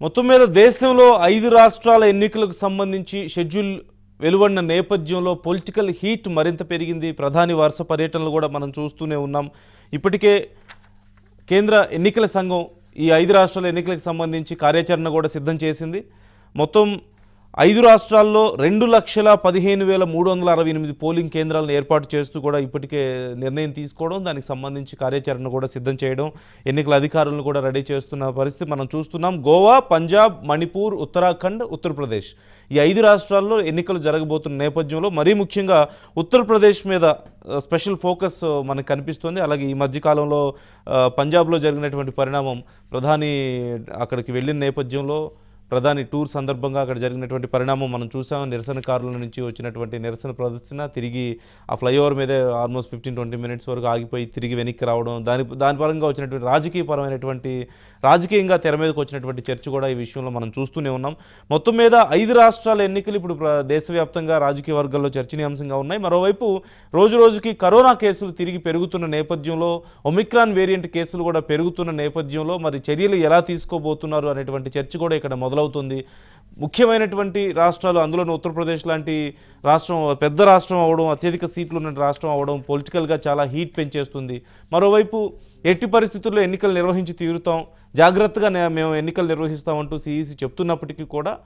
మొత్తం మీద దేశంలో ఐదు రాష్ట్రాల ఎన్నికలకు సంబంధించి షెడ్యూల్ వెలువడిన నేపథ్యంలో పొలిటికల్ హీట్ మరింత పెరిగింది ప్రధాని వరుస పర్యటనలు కూడా మనం చూస్తూనే ఉన్నాం ఇప్పటికే కేంద్ర ఎన్నికల సంఘం ఈ ఐదు రాష్ట్రాల ఎన్నికలకు సంబంధించి కార్యాచరణ కూడా సిద్ధం చేసింది మొత్తం ఐదు రాష్ట్రాల్లో రెండు లక్షల పదిహేను వేల మూడు వందల అరవై ఎనిమిది పోలింగ్ కేంద్రాలను ఏర్పాటు చేస్తూ కూడా ఇప్పటికే నిర్ణయం తీసుకోవడం దానికి సంబంధించి కార్యాచరణ కూడా సిద్ధం చేయడం ఎన్నికల అధికారులను కూడా రెడీ చేస్తున్న పరిస్థితి మనం చూస్తున్నాం గోవా పంజాబ్ మణిపూర్ ఉత్తరాఖండ్ ఉత్తరప్రదేశ్ ఈ ఐదు రాష్ట్రాల్లో ఎన్నికలు జరగబోతున్న నేపథ్యంలో మరీ ముఖ్యంగా ఉత్తరప్రదేశ్ మీద ఆ, స్పెషల్ ఫోకస్ ఆ, మనకు కనిపిస్తుంది అలాగే ఈ మధ్యకాలంలో ఆ, పంజాబ్లో జరిగినటువంటి పరిణామం ప్రధాని అక్కడికి వెళ్ళిన నేపథ్యంలో ప్రధాని టూర్ సందర్భంగా అక్కడ జరిగినటువంటి పరిణామం మనం చూసాం నిరసనకారుల నుంచి వచ్చినటువంటి నిరసన ప్రదర్శన తిరిగి ఆ ఫ్లైఓవర్ మీదే ఆల్మోస్ట్ ఫిఫ్టీన్ ట్వంటీ మినిట్స్ వరకు ఆగిపోయి తిరిగి వెనక్కి రావడం దాని దాని పరంగా వచ్చినటువంటి రాజకీయపరమైనటువంటి రాజకీయంగా తెర మీదకి వచ్చినటువంటి చర్చ కూడా ఈ విషయంలో మనం చూస్తూనే ఉన్నాం మొత్తం మీద ఐదు రాష్ట్రాల ఎన్నికలు ఇప్పుడు ప్ర- దేశవ్యాప్తంగా రాజకీయ వర్గాల్లో చర్చనీయాంశంగా ఉన్నాయి మరోవైపు రోజు రోజుకి కరోనా కేసులు తిరిగి పెరుగుతున్న నేపథ్యంలో ఒమిక్రాన్ వేరియంట్ కేసులు కూడా పెరుగుతున్న నేపథ్యంలో మరి చర్యలు ఎలా తీసుకోబోతున్నారు అనేటువంటి చర్చ కూడా ఇక్కడ మొదలవుతుంది ముఖ్యమైనటువంటి రాష్ట్రాలు అందులోనూ ఉత్తరప్రదేశ్ లాంటి రాష్ట్రం పెద్ద రాష్ట్రం అవడం అత్యధిక సీట్లు ఉన్న రాష్ట్రం అవడం పొలిటికల్గా చాలా హీట్ పెంచేస్తుంది మరోవైపు ఎట్టి పరిస్థితుల్లో ఎన్నికలు నిర్వహించి తీరుతాం జాగ్రత్తగా నే- మేము ఎన్నికలు నిర్వహిస్తామంటూ సిఈసి చెప్తున్నప్పటికీ కూడా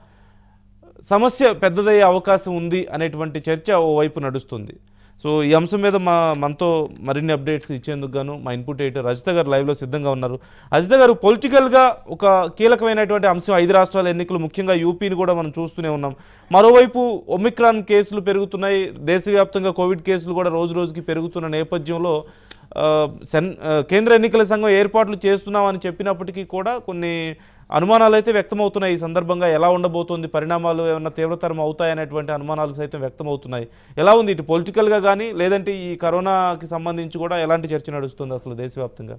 సమస్య పెద్దదయ్యే అవకాశం ఉంది అనేటువంటి చర్చ ఓవైపు నడుస్తుంది సో ఈ అంశం మీద మా మనతో మరిన్ని అప్డేట్స్ ఇచ్చేందుకు గాను మా ఇన్పుట్ ఎడిటర్ రజిత గారు లైవ్లో సిద్ధంగా ఉన్నారు రజిత గారు పొలిటికల్గా ఒక కీలకమైనటువంటి అంశం ఐదు రాష్ట్రాల ఎన్నికలు ముఖ్యంగా యూపీని కూడా మనం చూస్తూనే ఉన్నాం మరోవైపు ఒమిక్రాన్ కేసులు పెరుగుతున్నాయి దేశవ్యాప్తంగా కోవిడ్ కేసులు కూడా రోజు రోజుకి పెరుగుతున్న నేపథ్యంలో ఆ, సెన్ ఆ, కేంద్ర ఎన్నికల సంఘం ఏర్పాట్లు చేస్తున్నామని చెప్పినప్పటికీ కూడా కొన్ని అనుమానాలు అయితే వ్యక్తమవుతున్నాయి ఈ సందర్భంగా ఎలా ఉండబోతోంది పరిణామాలు ఏమైనా తీవ్రతరం అవుతాయనేటువంటి అనుమానాలు సైతం వ్యక్తమవుతున్నాయి ఎలా ఉంది ఇటు పొలిటికల్గా కానీ లేదంటే ఈ కరోనాకి సంబంధించి కూడా ఎలాంటి చర్చ నడుస్తుంది అసలు దేశవ్యాప్తంగా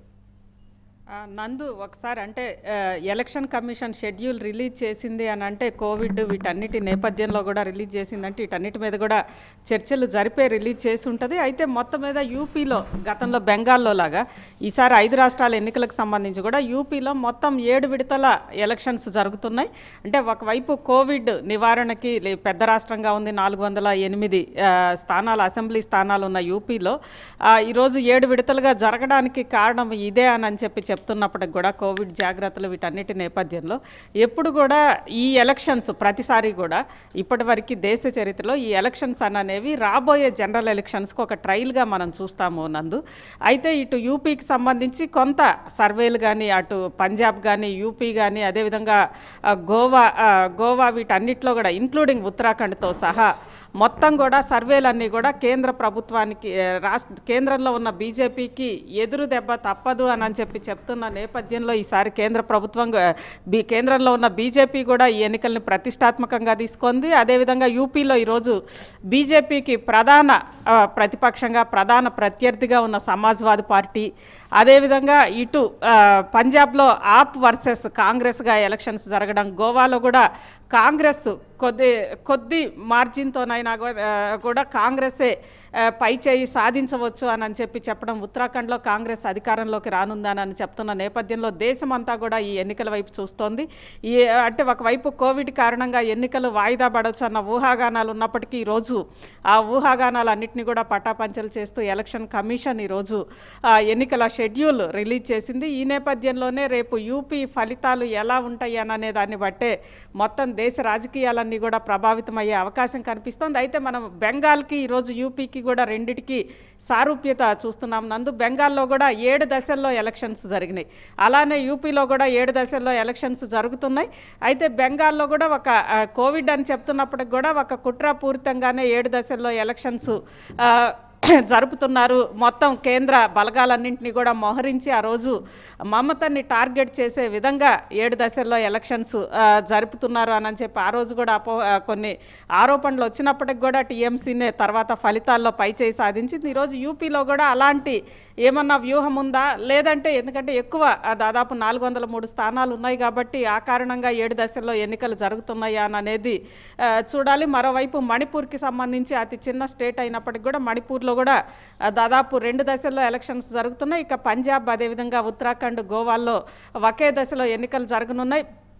ఆ, నందు ఒకసారి అంటే ఆ, ఎలక్షన్ కమిషన్ షెడ్యూల్ రిలీజ్ చేసింది అని అంటే కోవిడ్ వీటన్నిటి నేపథ్యంలో కూడా రిలీజ్ చేసిందంటే వీటన్నిటి మీద కూడా చర్చలు జరిపే రిలీజ్ చేసి ఉంటుంది అయితే మొత్తం మీద యూపీలో గతంలో బెంగాల్లో లాగా ఈసారి ఐదు రాష్ట్రాల ఎన్నికలకు సంబంధించి కూడా యూపీలో మొత్తం ఏడు విడతల ఎలక్షన్స్ జరుగుతున్నాయి అంటే ఒకవైపు కోవిడ్ నివారణకి లే- పెద్ద రాష్ట్రంగా ఉంది నాలుగు వందల ఎనిమిది ఆ, స్థానాలు అసెంబ్లీ స్థానాలు ఉన్న యూపీలో ఆ, ఈరోజు ఏడు విడతలుగా జరగడానికి కారణం ఇదే అని అని చెప్పి చెప్తున్నప్పటికి కూడా కోవిడ్ జాగ్రత్తలు వీటన్నిటి నేపథ్యంలో ఎప్పుడు కూడా ఈ ఎలక్షన్స్ ప్రతిసారి కూడా ఇప్పటివరకు దేశ చరిత్రలో ఈ ఎలక్షన్స్ అనేవి రాబోయే జనరల్ ఎలక్షన్స్కి ఒక ట్రయల్గా మనం చూస్తాము నందు అయితే ఇటు యూపీకి సంబంధించి కొంత సర్వేలు కానీ అటు పంజాబ్ కానీ యూపీ కానీ అదేవిధంగా ఆ, గోవా ఆ, గోవా వీటన్నిటిలో కూడా ఇంక్లూడింగ్ ఉత్తరాఖండ్తో సహా మొత్తం కూడా సర్వేలన్నీ కూడా కేంద్ర ప్రభుత్వానికి ఏ, రాష్ట్ర కేంద్రంలో ఉన్న బీజేపీకి ఎదురు దెబ్బ తప్పదు అని అని చెప్పి చెప్తున్న నేపథ్యంలో ఈసారి కేంద్ర ప్రభుత్వం గా- బీ కేంద్రంలో ఉన్న బీజేపీ కూడా ఈ ఎన్నికల్ని ప్రతిష్టాత్మకంగా తీసుకుంది అదేవిధంగా యూపీలో ఈరోజు బీజేపీకి ప్రధాన ఆ, ప్రతిపక్షంగా ప్రధాన ప్రత్యర్థిగా ఉన్న సమాజ్వాదీ పార్టీ అదేవిధంగా ఇటు ఆ, పంజాబ్లో ఆప్ వర్సెస్ కాంగ్రెస్గా ఎలక్షన్స్ జరగడం గోవాలో కూడా కాంగ్రెస్ కొద్ది కొద్ది మార్జిన్తోనైనా కూడా ఆ, కూడా కాంగ్రెసే ఆ, పై చేయి సాధించవచ్చు అని అని చెప్పి చెప్పడం ఉత్తరాఖండ్లో కాంగ్రెస్ అధికారంలోకి రానుందని అని చెప్తున్న నేపథ్యంలో దేశమంతా కూడా ఈ ఎన్నికల వైపు చూస్తోంది ఈ అంటే ఒకవైపు కోవిడ్ కారణంగా ఎన్నికలు వాయిదా పడవచ్చు అన్న ఊహాగానాలు ఉన్నప్పటికీ ఈరోజు ఆ ఊహాగానాలు అన్నింటినీ కూడా పటాపంచలు చేస్తూ ఎలక్షన్ కమిషన్ ఈరోజు ఆ, ఎన్నికల షెడ్యూల్ రిలీజ్ చేసింది ఈ నేపథ్యంలోనే రేపు యూపీ ఫలితాలు ఎలా ఉంటాయి అనే దాన్ని బట్టే మొత్తం దేశ రాజకీయాలన్నీ కూడా ప్రభావితమయ్యే అవకాశం కనిపిస్తోంది అయితే మనం బెంగాల్కి ఈరోజు యూపీకి కూడా రెండిటికి సారూప్యత చూస్తున్నాం నందు బెంగాల్లో కూడా ఏడు దశల్లో ఎలక్షన్స్ జరిగినాయి అలానే యూపీలో కూడా ఏడు దశల్లో ఎలక్షన్స్ జరుగుతున్నాయి అయితే బెంగాల్లో కూడా ఒక ఆ, కోవిడ్ అని చెప్తున్నప్పటికి కూడా ఒక కుట్రపూరితంగానే ఏడు దశల్లో ఎలక్షన్స్ ఆ, జరుపుతున్నారు మొత్తం కేంద్ర బలగాలన్నింటినీ కూడా మోహరించి ఆ రోజు మమతని టార్గెట్ చేసే విధంగా ఏడు దశల్లో ఎలక్షన్స్ ఆ, జరుపుతున్నారు అని చెప్పి ఆ రోజు కూడా అపో ఆ, కొన్ని ఆరోపణలు వచ్చినప్పటికి కూడా టీఎంసీనే తర్వాత ఫలితాల్లో పైచేయి సాధించింది ఈరోజు యూపీలో కూడా అలాంటి ఏమన్నా వ్యూహం ఉందా లేదంటే ఎందుకంటే ఎక్కువ ఆ, దాదాపు నాలుగు వందల మూడు స్థానాలు ఉన్నాయి కాబట్టి ఆ కారణంగా ఏడు దశల్లో ఎన్నికలు జరుగుతున్నాయా అని అనేది ఆ, చూడాలి మరోవైపు మణిపూర్కి సంబంధించి అతి చిన్న స్టేట్ అయినప్పటికీ కూడా మణిపూర్లో కూడా ఆ, దాదాపు రెండు దశల్లో ఎలక్షన్స్ జరుగుతున్నాయి ఇక పంజాబ్ అదేవిధంగా ఉత్తరాఖండ్ గోవాల్లో ఒకే దశలో ఎన్నికలు జరగనున్నాయి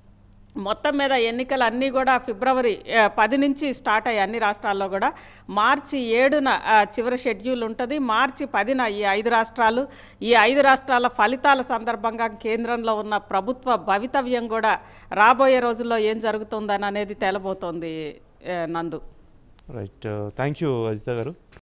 మొత్తం మీద ఎన్నికలు అన్నీ కూడా ఫిబ్రవరి ఆ, పది నుంచి స్టార్ట్ అయ్యాయి అన్ని రాష్ట్రాల్లో కూడా మార్చి ఏడున ఆ, చివరి షెడ్యూల్ ఉంటుంది మార్చి పదిన ఈ ఐదు రాష్ట్రాలు ఈ ఐదు రాష్ట్రాల ఫలితాల సందర్భంగా కేంద్రంలో ఉన్న ప్రభుత్వ భవితవ్యం కూడా రాబోయే రోజుల్లో ఏం జరుగుతుందని అనేది తేలబోతోంది ఆ, నందు రైట్ థ్యాంక్ యూ అజిత గారు